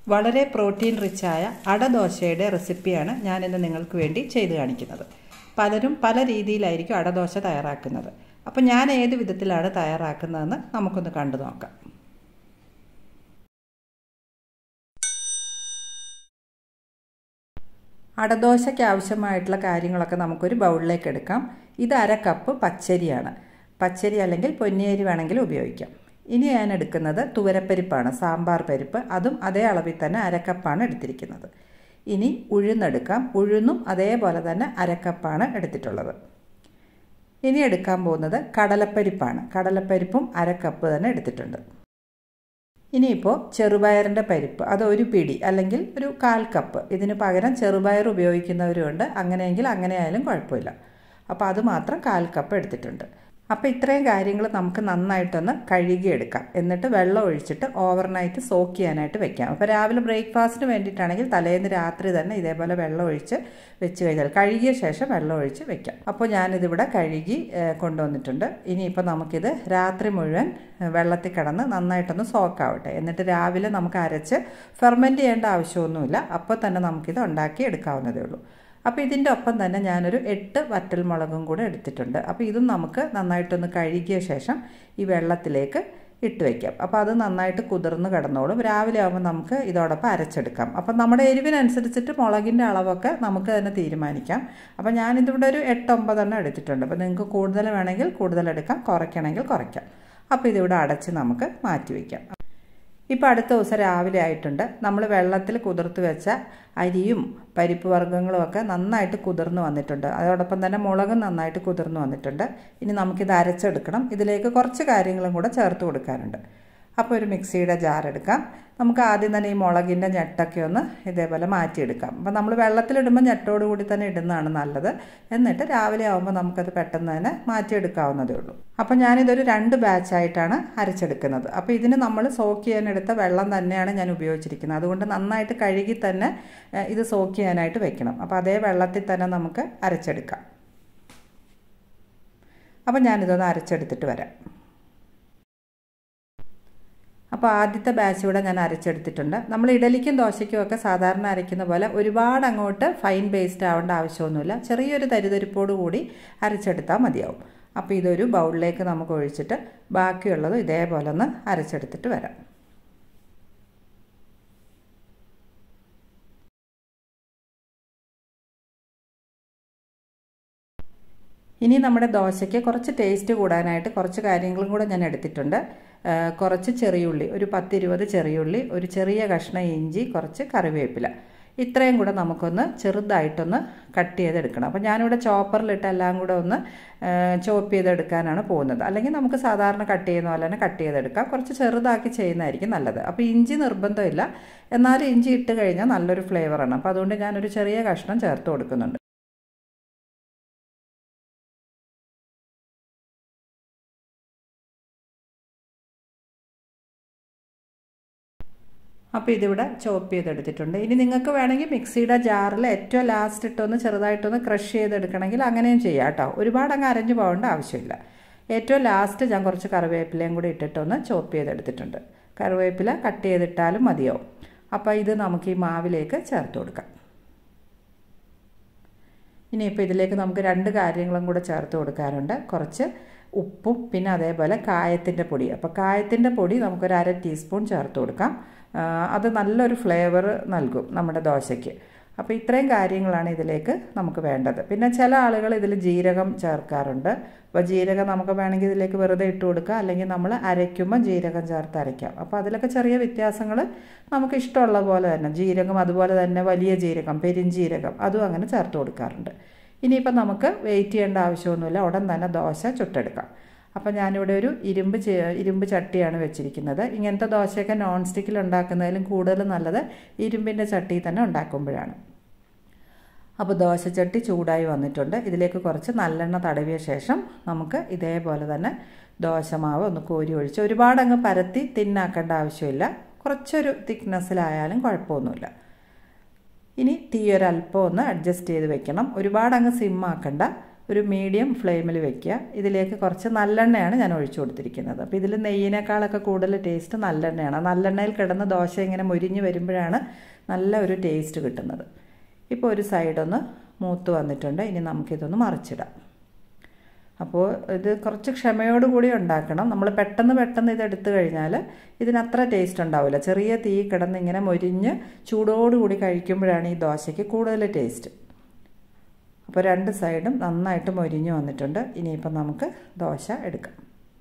വളരെ പ്രോട്ടീൻ റിച്ചായ അടദോശയുടെ റെസിപ്പിയാണ് ഞാനിന്ന് നിങ്ങൾക്ക് വേണ്ടി ചെയ്ത് കാണിക്കുന്നത് പലരും പല രീതിയിലായിരിക്കും അടദോശ തയ്യാറാക്കുന്നത് അപ്പോൾ ഞാൻ ഏത് വിധത്തിലാണ് തയ്യാറാക്കുന്നതെന്ന് നമുക്കൊന്ന് കണ്ടു നോക്കാം അടദോശയ്ക്ക് ആവശ്യമായിട്ടുള്ള കാര്യങ്ങളൊക്കെ നമുക്കൊരു ബൗളിലേക്ക് എടുക്കാം ഇത് അര കപ്പ് പച്ചരിയാണ് പച്ചരി അല്ലെങ്കിൽ പൊന്നിയരി വേണമെങ്കിൽ ഉപയോഗിക്കാം ഇനി ഞാൻ എടുക്കുന്നത് തുവരപ്പരിപ്പാണ് സാമ്പാർ പരിപ്പ് അതും അതേ അളവിൽ തന്നെ അരക്കപ്പാണ് എടുത്തിരിക്കുന്നത് ഇനി ഉഴുന്നെടുക്കാം ഉഴുന്നും അതേപോലെ തന്നെ അരക്കപ്പാണ് എടുത്തിട്ടുള്ളത് ഇനി എടുക്കാൻ പോകുന്നത് കടലപ്പരിപ്പാണ് കടലപ്പരിപ്പും അരക്കപ്പ് തന്നെ എടുത്തിട്ടുണ്ട് ഇനിയിപ്പോൾ ചെറുപയറിൻ്റെ പരിപ്പ് അത് ഒരു പിടി അല്ലെങ്കിൽ ഒരു കാൽ കപ്പ് ഇതിന് പകരം ചെറുപയർ ഉപയോഗിക്കുന്നവരുമുണ്ട് അങ്ങനെയെങ്കിൽ അങ്ങനെ ആയാലും കുഴപ്പമില്ല അപ്പോൾ അത് മാത്രം കാൽ കപ്പ് എടുത്തിട്ടുണ്ട് അപ്പോൾ ഇത്രയും കാര്യങ്ങൾ നമുക്ക് നന്നായിട്ടൊന്ന് കഴുകിയെടുക്കാം എന്നിട്ട് വെള്ളം ഒഴിച്ചിട്ട് ഓവർനൈറ്റ് സോക്ക് ചെയ്യാനായിട്ട് വെക്കാം അപ്പോൾ രാവിലെ ബ്രേക്ക്ഫാസ്റ്റിന് വേണ്ടിയിട്ടാണെങ്കിൽ തലേന്ന് രാത്രി തന്നെ ഇതേപോലെ വെള്ളം ഒഴിച്ച് വെച്ച് കഴിഞ്ഞാൽ കഴുകിയ ശേഷം വെള്ളം ഒഴിച്ച് വെക്കാം അപ്പോൾ ഞാനിതിവിടെ കഴുകി കൊണ്ടുവന്നിട്ടുണ്ട് ഇനിയിപ്പോൾ നമുക്കിത് രാത്രി മുഴുവൻ വെള്ളത്തിൽ കിടന്ന് നന്നായിട്ടൊന്ന് സോക്കാവട്ടെ എന്നിട്ട് രാവിലെ നമുക്ക് അരച്ച് ഫെർമെൻറ്റ് ചെയ്യേണ്ട ആവശ്യമൊന്നുമില്ല അപ്പോൾ തന്നെ നമുക്കിത് ഉണ്ടാക്കി എടുക്കാവുന്നതേ ഉള്ളൂ അപ്പോൾ ഇതിൻ്റെ ഒപ്പം തന്നെ ഞാനൊരു എട്ട് വറ്റൽമുളകും കൂടെ എടുത്തിട്ടുണ്ട് അപ്പോൾ ഇതും നമുക്ക് നന്നായിട്ടൊന്ന് കഴുകിയ ശേഷം ഈ വെള്ളത്തിലേക്ക് ഇട്ട് വയ്ക്കാം അപ്പോൾ അത് നന്നായിട്ട് കുതിർന്ന് കിടന്നോളും രാവിലെ ആകുമ്പോൾ നമുക്ക് ഇതോടൊപ്പം അരച്ചെടുക്കാം അപ്പം നമ്മുടെ എരിവിനനുസരിച്ചിട്ട് മുളകിൻ്റെ അളവൊക്കെ നമുക്ക് തന്നെ തീരുമാനിക്കാം അപ്പോൾ ഞാനിതിവിടെ ഒരു എട്ടൊമ്പതെണ്ണം എടുത്തിട്ടുണ്ട് അപ്പോൾ നിങ്ങൾക്ക് കൂടുതൽ വേണമെങ്കിൽ കൂടുതൽ എടുക്കാം കുറയ്ക്കണമെങ്കിൽ കുറയ്ക്കാം അപ്പോൾ ഇതിവിടെ അടച്ച് നമുക്ക് മാറ്റി വയ്ക്കാം ഇപ്പോൾ അടുത്ത ദിവസം രാവിലെ ആയിട്ടുണ്ട് നമ്മൾ വെള്ളത്തിൽ കുതിർത്ത് വെച്ച അരിയും പരിപ്പ് വർഗ്ഗങ്ങളും ഒക്കെ നന്നായിട്ട് കുതിർന്ന് വന്നിട്ടുണ്ട് അതോടൊപ്പം തന്നെ മുളകും നന്നായിട്ട് കുതിർന്ന് വന്നിട്ടുണ്ട് ഇനി നമുക്കിത് അരച്ചെടുക്കണം ഇതിലേക്ക് കുറച്ച് കാര്യങ്ങളും കൂടെ ചേർത്ത് കൊടുക്കാനുണ്ട് അപ്പോൾ ഒരു മിക്സിയുടെ ജാർ എടുക്കാം നമുക്ക് ആദ്യം തന്നെ ഈ മുളകിൻ്റെ ഞെട്ടൊക്കെ ഒന്ന് ഇതേപോലെ മാറ്റിയെടുക്കാം അപ്പോൾ നമ്മൾ വെള്ളത്തിലിടുമ്പോൾ ഞെട്ടോട് കൂടി തന്നെ ഇടുന്നതാണ് നല്ലത് എന്നിട്ട് രാവിലെ ആകുമ്പോൾ നമുക്കത് പെട്ടെന്ന് തന്നെ മാറ്റിയെടുക്കാവുന്നതേ ഉള്ളൂ അപ്പോൾ ഞാനിതൊരു രണ്ട് ബാച്ചായിട്ടാണ് അരച്ചെടുക്കുന്നത് അപ്പോൾ ഇതിന് നമ്മൾ സോക്ക് ചെയ്യാനെടുത്ത വെള്ളം തന്നെയാണ് ഞാൻ ഉപയോഗിച്ചിരിക്കുന്നത് അതുകൊണ്ട് നന്നായിട്ട് കഴുകി തന്നെ ഇത് സോക്ക് ചെയ്യാനായിട്ട് വെക്കണം അപ്പോൾ അതേ വെള്ളത്തിൽ തന്നെ നമുക്ക് അരച്ചെടുക്കാം അപ്പോൾ ഞാനിതൊന്ന് അരച്ചെടുത്തിട്ട് വരാം അപ്പോൾ ആദ്യത്തെ ബാച്ച് ഇവിടെ ഞാൻ അരച്ചെടുത്തിട്ടുണ്ട് നമ്മൾ ഇഡലിക്കും ദോശയ്ക്കും ഒക്കെ സാധാരണ അരയ്ക്കുന്ന പോലെ ഒരുപാട് അങ്ങോട്ട് ഫൈൻ പേസ്റ്റ് ആവേണ്ട ആവശ്യമൊന്നുമില്ല ചെറിയൊരു തരിതരിപ്പോട് കൂടി അരച്ചെടുത്താൽ മതിയാവും അപ്പോൾ ഇതൊരു ബൗളിലേക്ക് നമുക്ക് ഒഴിച്ചിട്ട് ബാക്കിയുള്ളത് ഇതേപോലെ ഒന്ന് അരച്ചെടുത്തിട്ട് വരാം ഇനി നമ്മുടെ ദോശയ്ക്ക് കുറച്ച് ടേസ്റ്റ് കൂടാനായിട്ട് കുറച്ച് കാര്യങ്ങളും കൂടെ ഞാൻ എടുത്തിട്ടുണ്ട് കുറച്ച് ചെറിയുള്ളി ഒരു പത്തിരുപത് ചെറിയുള്ളി ഒരു ചെറിയ കഷ്ണം ഇഞ്ചി കുറച്ച് കറിവേപ്പില ഇത്രയും കൂടെ നമുക്കൊന്ന് ചെറുതായിട്ടൊന്ന് കട്ട് ചെയ്തെടുക്കണം അപ്പോൾ ഞാനിവിടെ ചോപ്പറിലിട്ട് എല്ലാം കൂടെ ഒന്ന് ചോപ്പ് ചെയ്തെടുക്കാനാണ് പോകുന്നത് അല്ലെങ്കിൽ നമുക്ക് സാധാരണ കട്ട് ചെയ്യുന്ന പോലെ തന്നെ കട്ട് ചെയ്തെടുക്കാം കുറച്ച് ചെറുതാക്കി ചെയ്യുന്നതായിരിക്കും നല്ലത് അപ്പോൾ ഇഞ്ചി നിർബന്ധമില്ല എന്നാലും ഇഞ്ചി ഇട്ട് കഴിഞ്ഞാൽ നല്ലൊരു ഫ്ലേവറാണ് അപ്പോൾ അതുകൊണ്ട് ഞാനൊരു ചെറിയ കഷ്ണം ചേർത്ത് കൊടുക്കുന്നുണ്ട് അപ്പോൾ ഇതിവിടെ ചോപ്പ് ചെയ്തെടുത്തിട്ടുണ്ട് ഇനി നിങ്ങൾക്ക് വേണമെങ്കിൽ മിക്സിയുടെ ജാറിൽ ഏറ്റവും ലാസ്റ്റ് ഇട്ടൊന്ന് ചെറുതായിട്ടൊന്ന് ക്രഷ് ചെയ്തെടുക്കണമെങ്കിൽ അങ്ങനെയും ചെയ്യാം കേട്ടോ ഒരുപാട് അങ്ങ് അരഞ്ഞു പോകേണ്ട ആവശ്യമില്ല ഏറ്റവും ലാസ്റ്റ് ഞാൻ കുറച്ച് കറിവേപ്പിലയും കൂടി ഇട്ടിട്ടൊന്ന് ചോപ്പ് ചെയ്തെടുത്തിട്ടുണ്ട് കറിവേപ്പില കട്ട് ചെയ്തിട്ടാലും മതിയാവും അപ്പോൾ ഇത് നമുക്ക് ഈ മാവിലേക്ക് ചേർത്ത് കൊടുക്കാം ഇനിയിപ്പോൾ ഇതിലേക്ക് നമുക്ക് രണ്ട് കാര്യങ്ങളും കൂടെ ചേർത്ത് കൊടുക്കാനുണ്ട് കുറച്ച് ഉപ്പും പിന്നെ അതേപോലെ കായത്തിൻ്റെ പൊടി അപ്പോൾ കായത്തിൻ്റെ പൊടി നമുക്കൊരു അര ടീസ്പൂൺ ചേർത്ത് കൊടുക്കാം അത് നല്ലൊരു ഫ്ലേവർ നൽകും നമ്മുടെ ദോശയ്ക്ക് അപ്പോൾ ഇത്രയും കാര്യങ്ങളാണ് ഇതിലേക്ക് നമുക്ക് വേണ്ടത് പിന്നെ ചില ആളുകൾ ഇതിൽ ജീരകം ചേർക്കാറുണ്ട് അപ്പോൾ ജീരകം നമുക്ക് വേണമെങ്കിൽ ഇതിലേക്ക് വെറുതെ ഇട്ട് കൊടുക്കാം അല്ലെങ്കിൽ നമ്മൾ അരയ്ക്കുമ്പോൾ ജീരകം ചേർത്ത് അരയ്ക്കാം അപ്പോൾ അതിലൊക്കെ ചെറിയ വ്യത്യാസങ്ങൾ നമുക്ക് ഇഷ്ടമുള്ള പോലെ തന്നെ ജീരകം അതുപോലെ തന്നെ വലിയ ജീരകം പെരിഞ്ജീരകം അതും അങ്ങനെ ചേർത്ത് കൊടുക്കാറുണ്ട് ഇനിയിപ്പോൾ നമുക്ക് വെയിറ്റ് ചെയ്യേണ്ട ആവശ്യമൊന്നുമില്ല ഉടൻ തന്നെ ദോശ ചുട്ടെടുക്കാം അപ്പോൾ ഞാനിവിടെ ഒരു ഇരുമ്പ് ഇരുമ്പ് ചട്ടിയാണ് വെച്ചിരിക്കുന്നത് ഇങ്ങനത്തെ ദോശയൊക്കെ നോൺ സ്റ്റിക്കിൽ ഉണ്ടാക്കുന്നതിലും കൂടുതൽ നല്ലത് ഇരുമ്പിൻ്റെ ചട്ടിയിൽ തന്നെ ഉണ്ടാക്കുമ്പോഴാണ് അപ്പോൾ ദോശച്ചട്ടി ചൂടായി വന്നിട്ടുണ്ട് ഇതിലേക്ക് കുറച്ച് നല്ലെണ്ണ തടവിയ ശേഷം നമുക്ക് ഇതേപോലെ തന്നെ ദോശമാവ് ഒന്ന് കോരി ഒഴിച്ച് ഒരുപാട് അങ്ങ് പരത്തി തിന്നാക്കേണ്ട ആവശ്യമില്ല കുറച്ചൊരു തിക്നെസ്സിലായാലും കുഴപ്പമൊന്നുമില്ല ഇനി തീ ഒരല്പം ഒന്ന് അഡ്ജസ്റ്റ് ചെയ്ത് വെക്കണം ഒരുപാട് അങ്ങ് സിമ്മാക്കണ്ട ഒരു മീഡിയം ഫ്ലെയിമിൽ വെക്കുക ഇതിലേക്ക് കുറച്ച് നല്ലെണ്ണയാണ് ഞാൻ ഒഴിച്ചു കൊടുത്തിരിക്കുന്നത് അപ്പോൾ ഇതിൽ നെയ്യിനേക്കാളൊക്കെ കൂടുതൽ ടേസ്റ്റ് നല്ലെണ്ണയാണ് നല്ലെണ്ണയിൽ കിടന്ന് ദോശ ഇങ്ങനെ മുരിഞ്ഞ് വരുമ്പോഴാണ് നല്ല ഒരു ടേസ്റ്റ് കിട്ടുന്നത് ഇപ്പോൾ ഒരു സൈഡൊന്ന് മൂത്ത് വന്നിട്ടുണ്ട് ഇനി നമുക്കിതൊന്ന് മറിച്ചിടാം അപ്പോൾ ഇത് കുറച്ച് ക്ഷമയോടുകൂടി ഉണ്ടാക്കണം നമ്മൾ പെട്ടെന്ന് പെട്ടെന്ന് ഇത് എടുത്തു കഴിഞ്ഞാൽ ഇതിനത്ര ടേസ്റ്റ് ഉണ്ടാവില്ല ചെറിയ തീ കിടന്ന് ഇങ്ങനെ മൊരിഞ്ഞ് ചൂടോടുകൂടി കഴിക്കുമ്പോഴാണ് ഈ ദോശയ്ക്ക് കൂടുതൽ ടേസ്റ്റ് അപ്പോൾ രണ്ട് സൈഡും നന്നായിട്ട് മൊരിഞ്ഞ് വന്നിട്ടുണ്ട് ഇനിയിപ്പം നമുക്ക് ദോശ എടുക്കാം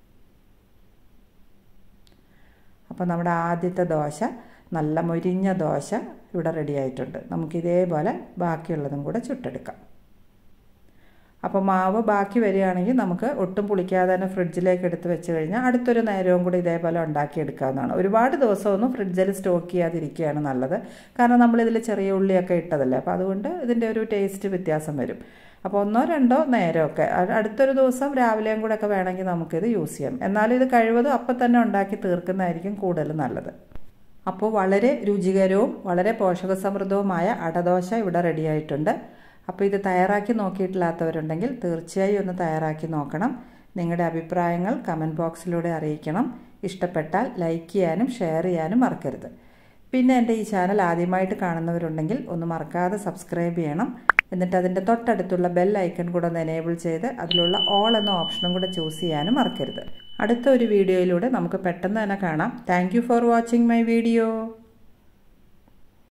അപ്പോൾ നമ്മുടെ ആദ്യത്തെ ദോശ നല്ല മൊരിഞ്ഞ ദോശ ഇവിടെ റെഡി ആയിട്ടുണ്ട് നമുക്കിതേപോലെ ബാക്കിയുള്ളതും കൂടെ ചുട്ടെടുക്കാം അപ്പോൾ മാവ് ബാക്കി വരികയാണെങ്കിൽ നമുക്ക് ഒട്ടും പുളിക്കാതെ തന്നെ ഫ്രിഡ്ജിലേക്ക് എടുത്ത് വെച്ച് കഴിഞ്ഞാൽ അടുത്തൊരു നേരവും കൂടി ഇതേപോലെ ഉണ്ടാക്കിയെടുക്കാവുന്നതാണ് ഒരുപാട് ദിവസമൊന്നും ഫ്രിഡ്ജിൽ സ്റ്റോക്ക് ചെയ്യാതിരിക്കുകയാണ് നല്ലത് കാരണം നമ്മളിതിൽ ചെറിയ ഉള്ളിയൊക്കെ ഇട്ടതല്ലേ അപ്പോൾ അതുകൊണ്ട് ഇതിൻ്റെ ഒരു ടേസ്റ്റ് വ്യത്യാസം വരും അപ്പോൾ ഒന്നോ രണ്ടോ നേരമൊക്കെ അടുത്തൊരു ദിവസം രാവിലെയും കൂടെ ഒക്കെ വേണമെങ്കിൽ നമുക്കിത് യൂസ് ചെയ്യാം എന്നാലും ഇത് കഴിവതും അപ്പം തന്നെ ഉണ്ടാക്കി തീർക്കുന്നതായിരിക്കും കൂടുതൽ നല്ലത് അപ്പോൾ വളരെ രുചികരവും വളരെ പോഷകസമൃദ്ധവുമായ അടദോശ ഇവിടെ റെഡിയായിട്ടുണ്ട് അപ്പോൾ ഇത് തയ്യാറാക്കി നോക്കിയിട്ടില്ലാത്തവരുണ്ടെങ്കിൽ തീർച്ചയായും ഒന്ന് തയ്യാറാക്കി നോക്കണം നിങ്ങളുടെ അഭിപ്രായങ്ങൾ കമൻറ്റ് ബോക്സിലൂടെ അറിയിക്കണം ഇഷ്ടപ്പെട്ടാൽ ലൈക്ക് ചെയ്യാനും ഷെയർ ചെയ്യാനും മറക്കരുത് പിന്നെ എൻ്റെ ഈ ചാനൽ ആദ്യമായിട്ട് കാണുന്നവരുണ്ടെങ്കിൽ ഒന്ന് മറക്കാതെ സബ്സ്ക്രൈബ് ചെയ്യണം എന്നിട്ട് അതിൻ്റെ തൊട്ടടുത്തുള്ള ബെൽ ഐക്കൺ കൂടെ ഒന്ന് എനേബിൾ ചെയ്ത് അതിലുള്ള ഓൾ എന്ന ഓപ്ഷനും കൂടെ ചൂസ് ചെയ്യാനും മറക്കരുത് അടുത്ത ഒരു വീഡിയോയിലൂടെ നമുക്ക് പെട്ടെന്ന് തന്നെ കാണാം thank for watching my video